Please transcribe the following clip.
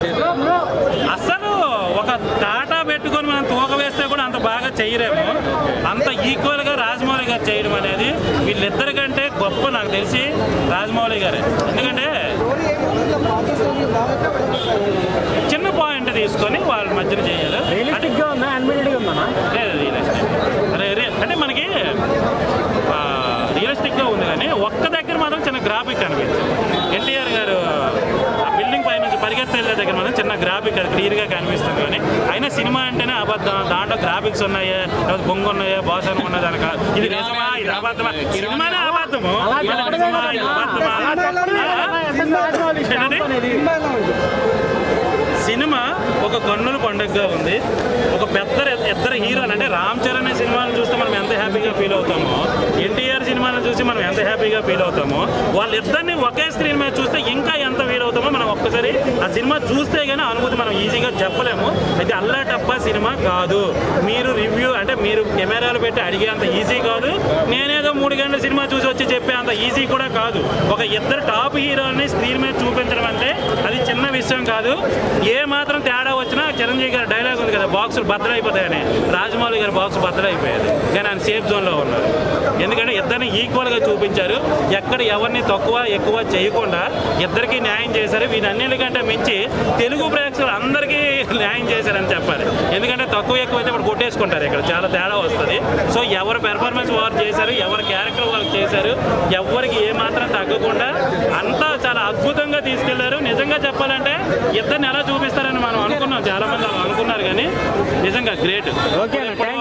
అసలు ఒక టాటా పెట్టుకొని మనం తూక వేస్తే కూడా అంత బాగా చేయలేము అంత ఈక్వల్ గా రాజమౌళి గారు చేయడం అనేది వీళ్ళిద్దరి కంటే గొప్ప నాకు తెలిసి రాజమౌళి గారే ఎందుకంటే చిన్న పాయింట్ తీసుకొని వాళ్ళ మధ్యన చేయాలి అంటే రియలిస్టిక్ గా ఉందా అన్మిల్డ్ గా ఉందా లేదు రియలిస్టిక్ అరే రే- అంటే మనకి రియలిస్టిక్ గా ఉంది కానీ ఒక్క దగ్గర మాత్రం చిన్న గ్రాఫిక్ కనిపించింది ఎన్టీఆర్ గారు ఆ బిల్డింగ్ పై నుంచి పరిగెత్తే దగ్గర మాత్రం చిన్న గ్రాఫిక్ అది క్లియర్ గా కనిపిస్తుంది కానీ అయినా సినిమా అంటేనే అబద్ధం దాంట్లో గ్రాఫిక్స్ ఉన్నాయా లేకపోతే బొంగు ఉన్నాయా బాస్ అని ఉన్నది అనక ఇది నిజమా ఇది అబద్ధమా సినిమానే అబద్ధము మళ్ళీ నిజమా ఇది అబద్ధమా ఏంటది? సినిమా ఒక కన్నుల పండుగగా ఉంది ఒక పెద్ద ఇద్దరు హీరోలు అంటే రామ్ చరణ్ సినిమాను చూస్తే మనం ఎంత హ్యాపీగా ఫీల్ అవుతామో ఎన్టీఆర్ సినిమాను చూసి మనం ఎంత హ్యాపీగా ఫీల్ అవుతామో వాళ్ళిద్దరిని ఒకే స్క్రీన్ మీద చూస్తే ఇంకా ఎంత ఫీల్ అవుతామో మనం ఒక్కసారి ఆ సినిమా చూస్తే గానీ అనుభూతి మనం ఈజీగా చెప్పలేము అయితే అల్లా టప్ప సినిమా కాదు మీరు రివ్యూ అంటే మీరు కెమెరాలు పెట్టి అడిగే అంత ఈజీ కాదు నేనేదో మూడు గంటల సినిమా చూసి వచ్చి చెప్పే అంత ఈజీ కూడా కాదు ఒక ఇద్దరు టాప్ హీరోని స్క్రీన్ మీద చూపించడం అంటే అది చిన్న విషయం కాదు ఏ మాత్రం తేడా వచ్చినా చిరంజీవి గారి డైలాగ్ ఉంది కదా బాక్సులు బద్దలైపోతాయని రాజమౌళి గారి బాక్స్ బద్దలైపోయేది కానీ ఆయన సేఫ్ జోన్లో ఉన్నారు ఎందుకంటే ఇద్దరిని ఈక్వల్గా చూపించారు ఎక్కడ ఎవరిని తక్కువ ఎక్కువ చేయకుండా ఇద్దరికి న్యాయం చేశారు వీటన్నిటికంటే మించి తెలుగు ప్రేక్షకులు అందరికీ న్యాయం చేశారని చెప్పాలి ఎందుకంటే తక్కువ ఎక్కువ అయితే ఇప్పుడు కొట్టేసుకుంటారు ఇక్కడ చాలా తేడా వస్తుంది సో ఎవరి పెర్ఫార్మెన్స్ వారు చేశారు ఎవరి క్యారెక్టర్ వాళ్ళు చేశారు ఎవరికి ఏ మాత్రం తగ్గకుండా అంతా చాలా అద్భుతంగా తీసుకెళ్లారు నిజంగా చెప్పాలంటే ఇద్దరిని ఎలా చూపిస్తారని మనం అనుకున్నాం చాలా మంది అలా అనుకున్నారు కానీ నిజంగా గ్రేట్ ఓకే